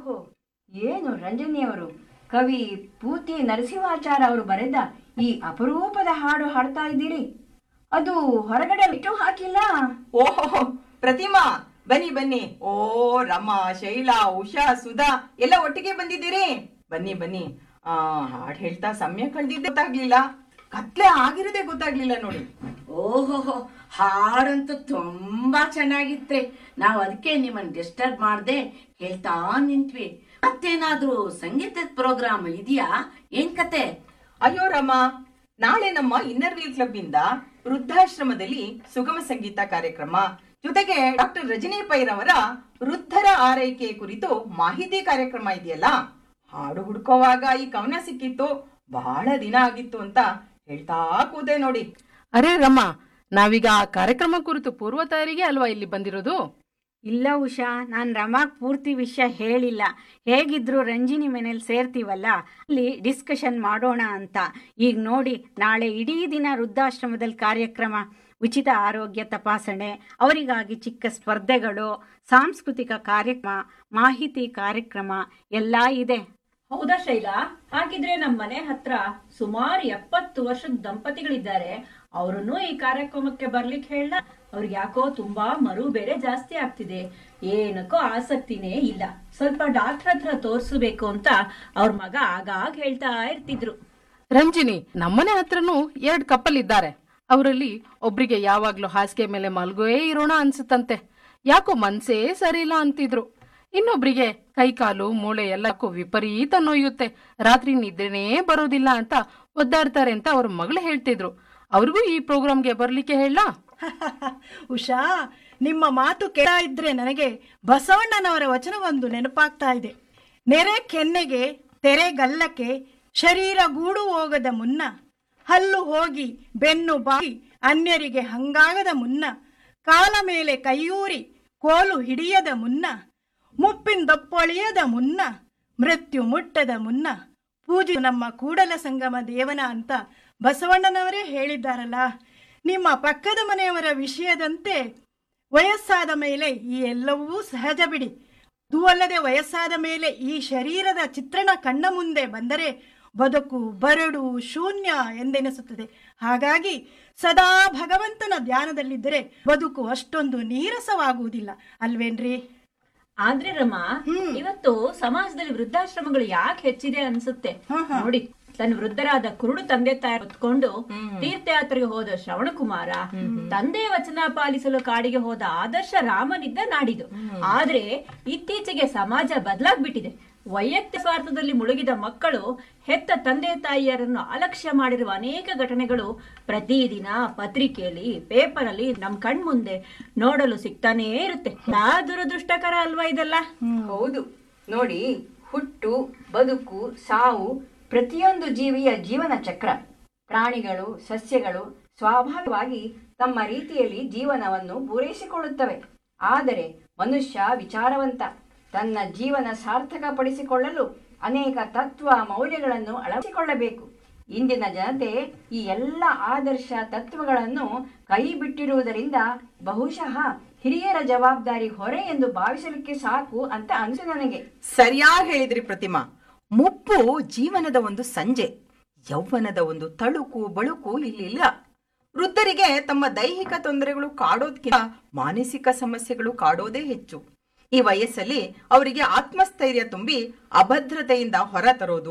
ಓಹೋ ಏನು ರಂಜನಿಯವರು ಕವಿ ಪೂತಿ ನರಸಿಂಹಾಚಾರ ಅವರು ಬರೆದ ಈ ಅಪರೂಪದ ಹಾಡು ಹಾಡ್ತಾ ಇದ್ದೀರಿ ಅದು ಹೊರಗಡೆ ಬಿಟ್ಟು ಹಾಕಿಲ್ಲ ಓಹೋ ಪ್ರತಿಮಾ ಬನ್ನಿ ಬನ್ನಿ ಓ ರಮಾ ಶೈಲಾ ಉಷಾ ಸುಧಾ ಎಲ್ಲ ಒಟ್ಟಿಗೆ ಬಂದಿದ್ದೀರಿ ಬನ್ನಿ ಬನ್ನಿ ಆ ಹಾಡ್ ಹೇಳ್ತಾ ಸಮಯ ಕಳ್ದಿದ್ದೆ ಗೊತ್ತಾಗ್ಲಿಲ್ಲ ಕತ್ಲೆ ಆಗಿರೋದೇ ಗೊತ್ತಾಗ್ಲಿಲ್ಲ ನೋಡಿ ಓಹೋ ಹಾಡಂತೂ ತುಂಬಾ ಚೆನ್ನಾಗಿತ್ರಿ ನಾವು ಅದಕ್ಕೆ ನಿಮ್ಮನ್ನ ಡಿಸ್ಟರ್ಬ್ ಮಾಡ್ದೆ ಹೇಳ್ತಾ ನಿಂತ್ವಿ ಮತ್ತೇನಾದ್ರೂ ಸಂಗೀತದ ಪ್ರೋಗ್ರಾಮ್ ಇದೆಯಾ ಏನ್ ಕತೆ ಅಯ್ಯೋ ರಮಾ ನಾಳೆ ನಮ್ಮ ಇನ್ನರ್ ವೀಲ್ ಕ್ಲಬ್ ಇಂದ ವೃದ್ಧಾಶ್ರಮದಲ್ಲಿ ಸುಗಮ ಸಂಗೀತ ಕಾರ್ಯಕ್ರಮ ಜೊತೆಗೆ ಡಾಕ್ಟರ್ ರಜನಿ ಪೈರವರ ವೃದ್ಧರ ಆರೈಕೆ ಕುರಿತು ಮಾಹಿತಿ ಕಾರ್ಯಕ್ರಮ ಇದೆಯಲ್ಲ ಹಾಡು ಹುಡ್ಕೋವಾಗ ಈ ಕವನ ಸಿಕ್ಕಿತ್ತು ಬಹಳ ದಿನ ಆಗಿತ್ತು ಅಂತ ಹೇಳ್ತಾ ಕೂತೆ ನೋಡಿ ಅರೆ ರಮ್ಮ ನಾವೀಗ ಆ ಕಾರ್ಯಕ್ರಮ ಕುರಿತು ಪೂರ್ವ ತಯಾರಿಗೆ ಅಲ್ವಾ ಇಲ್ಲಿ ಬಂದಿರೋದು ಇಲ್ಲ ಉಷಾ ನಾನು ರಮಾಗ್ ಪೂರ್ತಿ ವಿಷಯ ಹೇಳಿಲ್ಲ ಹೇಗಿದ್ರು ರಂಜಿನಿ ಮನೇಲಿ ಸೇರ್ತೀವಲ್ಲ ಅಲ್ಲಿ ಡಿಸ್ಕಷನ್ ಮಾಡೋಣ ಅಂತ ಈಗ ನೋಡಿ ನಾಳೆ ಇಡೀ ದಿನ ವೃದ್ಧಾಶ್ರಮದಲ್ಲಿ ಕಾರ್ಯಕ್ರಮ ಉಚಿತ ಆರೋಗ್ಯ ತಪಾಸಣೆ ಅವರಿಗಾಗಿ ಚಿಕ್ಕ ಸ್ಪರ್ಧೆಗಳು ಸಾಂಸ್ಕೃತಿಕ ಕಾರ್ಯಕ್ರಮ ಮಾಹಿತಿ ಕಾರ್ಯಕ್ರಮ ಎಲ್ಲ ಇದೆ ಹೌದಾ ಶೈಲಾ ಹಾಗಿದ್ರೆ ನಮ್ಮ ಮನೆ ಹತ್ರ ಸುಮಾರು ಎಪ್ಪತ್ತು ವರ್ಷದ ದಂಪತಿಗಳಿದ್ದಾರೆ ಅವರನ್ನು ಈ ಕಾರ್ಯಕ್ರಮಕ್ಕೆ ಬರ್ಲಿಕ್ಕೆ ಹೇಳ ಅವ್ರಿಗೆ ಯಾಕೋ ತುಂಬಾ ಮರು ಬೇರೆ ಜಾಸ್ತಿ ಆಗ್ತಿದೆ ಏನಕ್ಕೋ ಆಸಕ್ತಿನೇ ಇಲ್ಲ ಸ್ವಲ್ಪ ಡಾಕ್ಟರ್ ಹತ್ರ ತೋರ್ಸಬೇಕು ಅಂತ ಅವ್ರ ಮಗ ಆಗಾಗ ಹೇಳ್ತಾ ಇರ್ತಿದ್ರು ರಂಜಿನಿ ನಮ್ಮನೆ ಹತ್ರನೂ ಎರಡ್ ಕಪ್ಪಲ್ ಇದ್ದಾರೆ ಅವರಲ್ಲಿ ಒಬ್ರಿಗೆ ಯಾವಾಗ್ಲೂ ಹಾಸಿಗೆ ಮೇಲೆ ಮಲ್ಗೋಯೇ ಇರೋಣ ಅನ್ಸುತ್ತಂತೆ ಯಾಕೋ ಮನ್ಸೇ ಸರಿ ಇಲ್ಲ ಅಂತಿದ್ರು ಇನ್ನೊಬ್ರಿಗೆ ಕೈಕಾಲು ಮೂಳೆ ಎಲ್ಲಕ್ಕೂ ವಿಪರೀತ ನೋಯುತ್ತೆ ರಾತ್ರಿ ನಿದ್ರೆನೇ ಬರೋದಿಲ್ಲ ಅಂತ ಒದ್ದಾಡ್ತಾರೆ ಅಂತ ಅವ್ರ ಮಗಳು ಹೇಳ್ತಿದ್ರು ಅವ್ರಿಗೂ ಈ ಪ್ರೋಗ್ರಾಮ್ಗೆ ಬರ್ಲಿಕ್ಕೆ ಹೇಳ ಉಷಾ ನಿಮ್ಮ ಮಾತು ಕೇಳ ಇದ್ರೆ ನನಗೆ ಬಸವಣ್ಣನವರ ವಚನವೊಂದು ನೆನಪಾಗ್ತಾ ಇದೆ ನೆರೆ ಕೆನ್ನೆಗೆ ತೆರೆ ಗಲ್ಲಕ್ಕೆ ಶರೀರ ಗೂಡು ಹೋಗದ ಮುನ್ನ ಹಲ್ಲು ಹೋಗಿ ಬೆನ್ನು ಬಾಗಿ ಅನ್ಯರಿಗೆ ಹಂಗಾಗದ ಮುನ್ನ ಕಾಲ ಮೇಲೆ ಕೈಯೂರಿ ಕೋಲು ಹಿಡಿಯದ ಮುನ್ನ ಮುಪ್ಪಿಂದೊಪ್ಪೊಳಿಯದ ಮುನ್ನ ಮೃತ್ಯು ಮುಟ್ಟದ ಮುನ್ನ ಪೂಜೆ ನಮ್ಮ ಕೂಡಲ ಸಂಗಮ ದೇವನ ಅಂತ ಬಸವಣ್ಣನವರೇ ಹೇಳಿದ್ದಾರಲ್ಲ ನಿಮ್ಮ ಪಕ್ಕದ ಮನೆಯವರ ವಿಷಯದಂತೆ ವಯಸ್ಸಾದ ಮೇಲೆ ಈ ಎಲ್ಲವೂ ಸಹಜ ಬಿಡಿ ಅದು ಅಲ್ಲದೆ ವಯಸ್ಸಾದ ಮೇಲೆ ಈ ಶರೀರದ ಚಿತ್ರಣ ಕಣ್ಣ ಮುಂದೆ ಬಂದರೆ ಬದುಕು ಬರಡು ಶೂನ್ಯ ಎಂದೆನಿಸುತ್ತದೆ ಹಾಗಾಗಿ ಸದಾ ಭಗವಂತನ ಧ್ಯಾನದಲ್ಲಿದ್ದರೆ ಬದುಕು ಅಷ್ಟೊಂದು ನೀರಸವಾಗುವುದಿಲ್ಲ ಅಲ್ವೇನ್ರಿ ಆದ್ರೆ ರಮಾ ಇವತ್ತು ಸಮಾಜದಲ್ಲಿ ವೃದ್ಧಾಶ್ರಮಗಳು ಯಾಕೆ ಹೆಚ್ಚಿದೆ ಅನ್ಸುತ್ತೆ ನೋಡಿ ತನ್ನ ವೃದ್ಧರಾದ ಕುರುಡು ತಂದೆ ತಾಯಿ ಹೊತ್ಕೊಂಡು ತೀರ್ಥಯಾತ್ರೆಗೆ ಹೋದ ಶ್ರವಣಕುಮಾರ ತಂದೆ ವಚನ ಪಾಲಿಸಲು ಕಾಡಿಗೆ ಹೋದ ಆದರ್ಶ ರಾಮನಿದ್ದ ನಾಡಿದು ಆದ್ರೆ ಇತ್ತೀಚೆಗೆ ಸಮಾಜ ಬದಲಾಗ್ಬಿಟ್ಟಿದೆ ವೈಯಕ್ತಿಕ ಸ್ವಾರ್ಥದಲ್ಲಿ ಮುಳುಗಿದ ಮಕ್ಕಳು ಹೆತ್ತ ತಂದೆ ತಾಯಿಯರನ್ನು ಅಲಕ್ಷ್ಯ ಮಾಡಿರುವ ಅನೇಕ ಘಟನೆಗಳು ಪ್ರತಿದಿನ ಪತ್ರಿಕೆಯಲ್ಲಿ ಪೇಪರಲ್ಲಿ ನಮ್ ಕಣ್ಮುಂದೆ ನೋಡಲು ಸಿಗ್ತಾನೇ ಇರುತ್ತೆ ನಾ ದುರದೃಷ್ಟಕರ ಅಲ್ವಾ ಇದೆಲ್ಲ ಹೌದು ನೋಡಿ ಹುಟ್ಟು ಬದುಕು ಸಾವು ಪ್ರತಿಯೊಂದು ಜೀವಿಯ ಜೀವನ ಚಕ್ರ ಪ್ರಾಣಿಗಳು ಸಸ್ಯಗಳು ಸ್ವಾಭಾವಿಕವಾಗಿ ತಮ್ಮ ರೀತಿಯಲ್ಲಿ ಜೀವನವನ್ನು ಪೂರೈಸಿಕೊಳ್ಳುತ್ತವೆ ಆದರೆ ಮನುಷ್ಯ ವಿಚಾರವಂತ ತನ್ನ ಜೀವನ ಸಾರ್ಥಕಪಡಿಸಿಕೊಳ್ಳಲು ಅನೇಕ ತತ್ವ ಮೌಲ್ಯಗಳನ್ನು ಅಳವಡಿಸಿಕೊಳ್ಳಬೇಕು ಇಂದಿನ ಜನತೆ ಈ ಎಲ್ಲ ಆದರ್ಶ ತತ್ವಗಳನ್ನು ಕೈ ಬಿಟ್ಟಿರುವುದರಿಂದ ಬಹುಶಃ ಹಿರಿಯರ ಜವಾಬ್ದಾರಿ ಹೊರೆ ಎಂದು ಭಾವಿಸಲಿಕ್ಕೆ ಸಾಕು ಅಂತ ಅನಿಸು ನನಗೆ ಸರಿಯಾಗಿ ಹೇಳಿದ್ರಿ ಪ್ರತಿಮಾ ಮುಪ್ಪು ಜೀವನದ ಒಂದು ಸಂಜೆ ಯೌವನದ ಒಂದು ತಳುಕು ಬಳುಕು ಇಲ್ಲಿಲ್ಲ ವೃದ್ಧರಿಗೆ ತಮ್ಮ ದೈಹಿಕ ತೊಂದರೆಗಳು ಕಾಡೋದ್ಕಿಂತ ಮಾನಸಿಕ ಸಮಸ್ಯೆಗಳು ಕಾಡೋದೇ ಹೆಚ್ಚು ಈ ವಯಸ್ಸಲ್ಲಿ ಅವರಿಗೆ ಆತ್ಮಸ್ಥೈರ್ಯ ತುಂಬಿ ಅಭದ್ರತೆಯಿಂದ ಹೊರ ತರೋದು